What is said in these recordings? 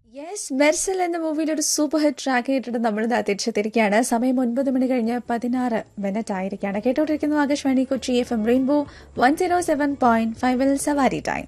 yes Mersal എന്ന മൂവിയിൽ ഒരു സൂപ്പർ ഹിറ്റ് ട്രാക്ക് കേട്ടിട്ട് നമ്മൾ ഇതാ തിരിച്ചെത്തിയിരിക്കുകയാണ് സമയം ഒൻപത് മണി കഴിഞ്ഞ് പതിനാറ് മിനിറ്റ് ആയിരിക്കുകയാണ് കേട്ടോണ്ടിരിക്കുന്നു Akashvani Kochi F M rainbow one zero seven point ഫൈവിൽ സവാരി ടൈം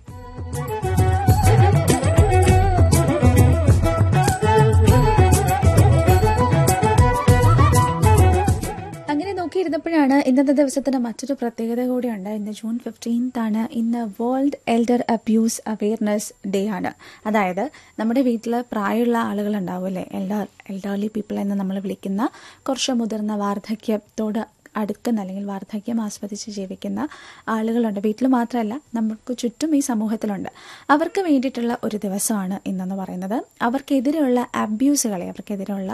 അങ്ങനെ നോക്കിയിരുന്നപ്പോഴാണ് ഇന്നത്തെ ദിവസത്തിന് മറ്റൊരു പ്രത്യേകത കൂടിയുണ്ട് ഇന്ന് ജൂൺ ഫിഫ്റ്റീൻത്ത് ആണ് ഇന്ന് world elder abuse awareness day ആണ് അതായത് നമ്മുടെ വീട്ടിൽ പ്രായമുള്ള ആളുകൾ ഉണ്ടാവുമല്ലേ എൽഡർ എൽഡർലി പീപ്പിൾ എന്ന് നമ്മൾ വിളിക്കുന്ന കുറച്ച് മുതിർന്ന വാർദ്ധക്യത്തോട് അടുക്കുന്ന അല്ലെങ്കിൽ വാർദ്ധക്യം ആസ്വദിച്ച് ജീവിക്കുന്ന ആളുകളുണ്ട് വീട്ടിൽ മാത്രമല്ല നമുക്ക് ചുറ്റും ഈ സമൂഹത്തിലുണ്ട് അവർക്ക് വേണ്ടിയിട്ടുള്ള ഒരു ദിവസമാണ് ഇന്നെന്ന് പറയുന്നത് അവർക്കെതിരെയുള്ള അബ്യൂസുകളെ അവർക്കെതിരെയുള്ള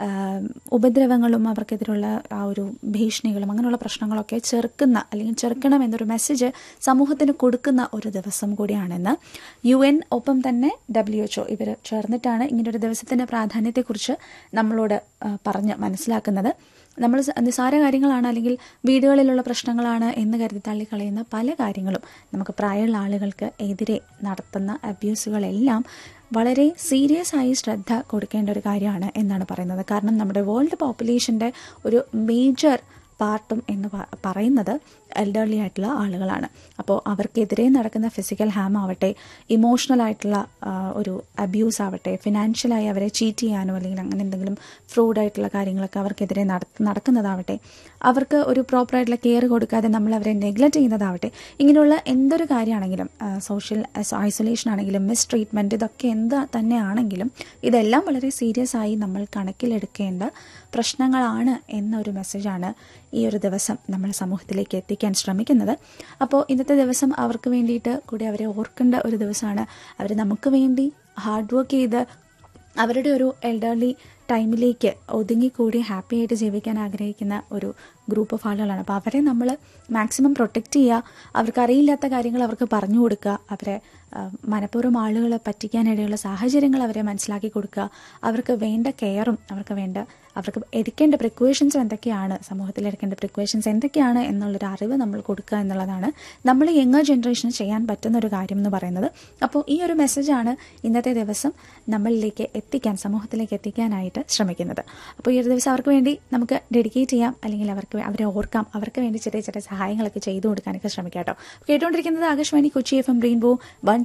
ഉപദ്രവങ്ങളും അവർക്കെതിരെയുള്ള ആ ഒരു ഭീഷണികളും അങ്ങനെയുള്ള പ്രശ്നങ്ങളൊക്കെ ചെറുക്കുന്ന അല്ലെങ്കിൽ ചെറുക്കണം എന്നൊരു മെസ്സേജ് സമൂഹത്തിന് കൊടുക്കുന്ന ഒരു ദിവസം കൂടിയാണെന്ന് യു എൻ ഒപ്പം തന്നെ ഡബ്ല്യു എച്ച്ഒ ഇവർ ചേർന്നിട്ടാണ് ഇങ്ങനൊരു ദിവസത്തിൻ്റെ പ്രാധാന്യത്തെക്കുറിച്ച് നമ്മളോട് പറഞ്ഞ് മനസ്സിലാക്കുന്നത് നമ്മൾ നിസ്സാര കാര്യങ്ങളാണ് അല്ലെങ്കിൽ വീടുകളിലുള്ള പ്രശ്നങ്ങളാണ് എന്ന് കരുതി തള്ളിക്കളയുന്ന പല കാര്യങ്ങളും നമുക്ക് പ്രായമുള്ള ആളുകൾക്ക് എതിരെ നടത്തുന്ന അബ്യൂസുകളെല്ലാം വളരെ സീരിയസ് ആയി ശ്രദ്ധ കൊടുക്കേണ്ട ഒരു കാര്യമാണ് എന്നാണ് പറയുന്നത് കാരണം നമ്മുടെ വേൾഡ് പോപ്പുലേഷൻ്റെ ഒരു മേജർ പാർട്ടും എന്ന് പറയുന്നത് എൽഡർലി ആയിട്ടുള്ള ആളുകളാണ് അപ്പോൾ അവർക്കെതിരെ നടക്കുന്ന ഫിസിക്കൽ ഹാം ആവട്ടെ ഇമോഷണൽ ആയിട്ടുള്ള ഒരു അബ്യൂസ് ആവട്ടെ ഫിനാൻഷ്യലായി അവരെ ചീറ്റ് ചെയ്യാനോ അല്ലെങ്കിൽ അങ്ങനെ എന്തെങ്കിലും ഫ്രോഡ് ആയിട്ടുള്ള കാര്യങ്ങളൊക്കെ അവർക്കെതിരെ നടക്കുന്നതാവട്ടെ അവർക്ക് ഒരു പ്രോപ്പറായിട്ടുള്ള കെയർ കൊടുക്കാതെ നമ്മൾ അവരെ നെഗ്ലക്റ്റ് ചെയ്യുന്നതാവട്ടെ ഇങ്ങനെയുള്ള എന്തൊരു കാര്യമാണെങ്കിലും സോഷ്യൽ ഐസൊലേഷൻ ആണെങ്കിലും മിസ് ട്രീറ്റ്മെൻറ്റ് ഇതൊക്കെ എന്ത് തന്നെയാണെങ്കിലും ഇതെല്ലാം വളരെ സീരിയസ് ആയി നമ്മൾ കണക്കിലെടുക്കേണ്ട പ്രശ്നങ്ങളാണ് എന്നൊരു മെസ്സേജാണ് ഈ ഒരു ദിവസം നമ്മൾ സമൂഹത്തിലേക്ക് എത്തിക്കാൻ ശ്രമിക്കുന്നത് അപ്പോൾ ഇന്നത്തെ ദിവസം അവർക്ക് വേണ്ടിയിട്ട് കൂടി അവരെ ഓർക്കേണ്ട ഒരു ദിവസമാണ് അവർ നമുക്ക് വേണ്ടി ഹാർഡ് വർക്ക് ചെയ്ത് അവരുടെ ഒരു എൽഡർലി ടൈമിലേക്ക് ഒതുങ്ങിക്കൂടി ഹാപ്പി ആയിട്ട് ജീവിക്കാൻ ആഗ്രഹിക്കുന്ന ഒരു ഗ്രൂപ്പ് ഓഫ് ആളുകളാണ് അപ്പോൾ അവരെ നമ്മൾ മാക്സിമം പ്രൊട്ടക്റ്റ് ചെയ്യുക അവർക്ക് അറിയില്ലാത്ത കാര്യങ്ങൾ അവർക്ക് പറഞ്ഞു കൊടുക്കുക അവരെ മനഃപൂർവ്വം ആളുകളെ പറ്റിക്കാനിടയുള്ള സാഹചര്യങ്ങൾ അവരെ മനസ്സിലാക്കി കൊടുക്കുക അവർക്ക് വേണ്ട കെയറും അവർക്ക് വേണ്ട അവർക്ക് എടുക്കേണ്ട പ്രിക്വേഷൻസ് എന്തൊക്കെയാണ് സമൂഹത്തിൽ എടുക്കേണ്ട പ്രിക്വേഷൻസ് എന്തൊക്കെയാണ് എന്നുള്ളൊരു അറിവ് നമ്മൾ കൊടുക്കുക എന്നുള്ളതാണ് നമ്മൾ യങ്ങർ ജനറേഷന് ചെയ്യാൻ പറ്റുന്ന ഒരു കാര്യം എന്ന് പറയുന്നത് അപ്പോൾ ഈ ഒരു മെസ്സേജാണ് ഇന്നത്തെ ദിവസം നമ്മളിലേക്ക് എത്തിക്കാൻ സമൂഹത്തിലേക്ക് എത്തിക്കാനായിട്ട് ശ്രമിക്കുന്നത് അപ്പോൾ ഈ ഒരു ദിവസം അവർക്ക് വേണ്ടി നമുക്ക് ഡെഡിക്കേറ്റ് ചെയ്യാം അല്ലെങ്കിൽ അവർക്ക് അവരെ ഓർക്കാം അവർക്ക് വേണ്ടി ചെറിയ ചെറിയ സഹായങ്ങളൊക്കെ ചെയ്തു കൊടുക്കാനൊക്കെ ശ്രമിക്കാം കേട്ടോ കേട്ടുകൊണ്ടിരിക്കുന്നത് Akashvani Kochi F M rainbow one